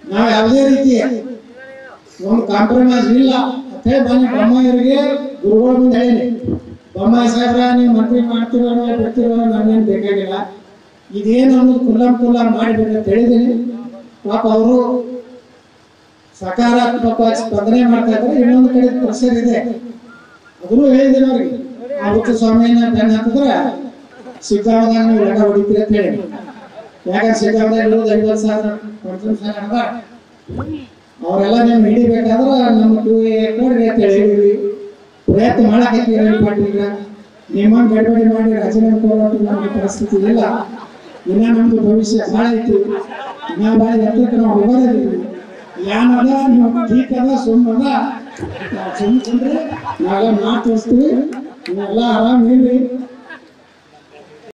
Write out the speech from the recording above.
ನಾವು ಯಾವುದೇ ರೀತಿ ಒಂದು ಕಾಂಪ್ರಮೈಸ್ ಇಲ್ಲ ಅಂತೇಳಿ ಬನ್ನಿ ಬೊಮ್ಮಾಯಿಯವರಿಗೆ ಗುರುಗಳ ಮುಂದೆ ಹೇಳಿ ಬೊಮ್ಮಾಯಿ ಸಾಹೇಬ್ರ ನೀವು ಮಂತ್ರಿ ಮಾಡ್ತಿರೋ ಬಿಡ್ತಿರೋ ನನಗೇನು ಬೇಕಾಗಿಲ್ಲ ಇದೇನು ಅನ್ನೋದು ಕುಲ್ಲಂ ಕುಲ್ಲ ಮಾಡಿಬಿಟ್ಟು ಹೇಳಿದ್ದೀನಿ ಪಾಪ ಅವರು ಸಕಾರಾತ್ಮಕವಾಗಿ ಸ್ಪಂದನೆ ಮಾಡ್ತಾ ಇದ್ದಾರೆ ಇನ್ನೊಂದು ಕಡೆ ಪ್ರೆಷರ್ ಇದೆ ಅದನ್ನು ಹೇಳಿದ್ದೀನಿ ಅವ್ರಿಗೆ ಆ ಹುಟ್ಟು ಸ್ವಾಮಿಯನ್ನ ಬೆನ್ನ ಹತ್ತಿದ್ರೆ ಸಿದ್ದಾಮದಾಗ ನೀವು ಲೆಕ್ಕ ಹೊಡಿತೀರಿ ಅಂತ ಹೇಳಿ ಯಾಕಂದ್ರೆ ಸಿದ್ದಾಮದಾಗ ಇರೋದು ಐವತ್ತು ಸಾವಿರ ಕೊಡ್ತೀನಿ ಸಾವಿರ ಅದ ಅವರೆಲ್ಲ ನೀವು ಹಿಡಿಬೇಕಾದ್ರೆ ನಮ್ಮ ಟೂ ಕೊಡ್ರಿ ಅಂತ ಹೇಳಿದ್ವಿ ಪ್ರಯತ್ನ ಮಾಡಕ್ಕೆ ರೆಡಿ ಮಾಡಿದ್ರ ನಿಮ್ಮಂಗೆ ಗಡ್ಬಡಿ ಮಾಡಿ ರಾಜೀನಾಮೆ ಕೊಡೋಟ್ಟು ನಮಗೆ ಪರಿಸ್ಥಿತಿ ಇಲ್ಲ ಇನ್ನ ನಮ್ದು ಭವಿಷ್ಯ ಭಾಳ ಐತಿ ಇನ್ನ ಭಾಳ ಎತ್ತಕ್ಕೆ ನಾವು ಹೋಗೋದಿಲ್ಲ ಏನದ ನೀವು ಟೀಕ್ ಅದ ಸುಮ್ಮದ ಸುಮ್ಮ ಕುಂಡ್ರಿ ನಾವೆಲ್ಲ ಮಾತು ತೋರಿಸ್ತೀವಿ ನೀವೆಲ್ಲ ಆರಾಮ್ ಇರ್ರಿ